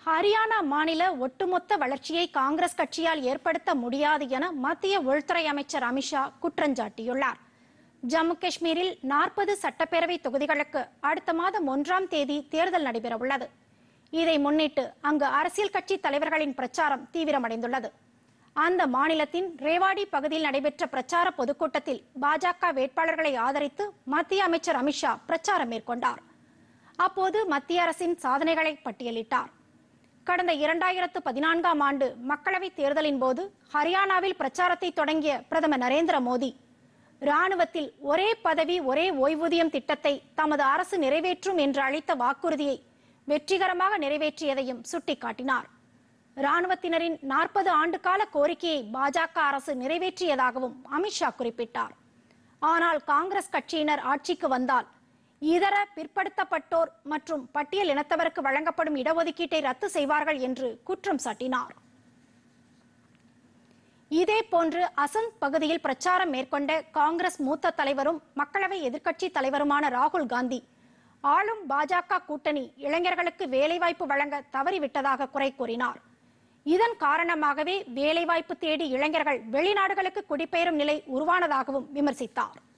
ஹரியானா மாநில ஒட்டுமொத்த வளர்ச்சியை காங்கிரஸ் கட்சியால் ஏற்படுத்த முடியாது என மத்திய உள்துறை அமைச்சர் அமித்ஷா குற்றஞ்சாட்டியுள்ளார் ஜம்மு காஷ்மீரில் நாற்பது சட்டப்பேரவை தொகுதிகளுக்கு அடுத்த மாதம் ஒன்றாம் தேதி தேர்தல் நடைபெறவுள்ளது இதை முன்னிட்டு அங்கு அரசியல் கட்சி தலைவர்களின் பிரச்சாரம் தீவிரமடைந்துள்ளது அந்த மாநிலத்தின் ரேவாடி பகுதியில் நடைபெற்ற பிரச்சார பொதுக்கூட்டத்தில் பாஜக வேட்பாளர்களை ஆதரித்து மத்திய அமைச்சர் அமித்ஷா பிரச்சாரம் மேற்கொண்டார் அப்போது மத்திய அரசின் சாதனைகளை பட்டியலிட்டார் கடந்த இரண்டாயிரத்து பதினான்காம் ஆண்டு மக்களவைத் தேர்தலின் போது ஹரியானாவில் பிரச்சாரத்தை தொடங்கிய பிரதமர் நரேந்திர மோடி ராணுவத்தில் ஒரே பதவி ஒரே ஓய்வூதியம் திட்டத்தை தமது அரசு நிறைவேற்றும் என்று அளித்த வாக்குறுதியை வெற்றிகரமாக நிறைவேற்றியதையும் சுட்டிக்காட்டினார் ராணுவத்தினரின் நாற்பது ஆண்டு கால கோரிக்கையை பாஜக அரசு நிறைவேற்றியதாகவும் அமித்ஷா குறிப்பிட்டார் ஆனால் காங்கிரஸ் கட்சியினர் ஆட்சிக்கு வந்தால் இதர பிற்படுத்தப்பட்டோர் மற்றும் பட்டியல் இனத்தவருக்கு வழங்கப்படும் இடஒதுக்கீட்டை ரத்து செய்வார்கள் என்று குற்றம் சாட்டினார் இதே போன்று அசந்த் பகுதியில் பிரச்சாரம் மேற்கொண்ட காங்கிரஸ் மூத்த தலைவரும் மக்களவை எதிர்க்கட்சி தலைவருமான ராகுல் காந்தி ஆளும் பாஜக கூட்டணி இளைஞர்களுக்கு வேலைவாய்ப்பு வழங்க தவறிவிட்டதாக குறை கூறினார் இதன் காரணமாகவே வேலைவாய்ப்பு தேடி இளைஞர்கள் வெளிநாடுகளுக்கு குடிபெயரும் நிலை உருவானதாகவும் விமர்சித்தார்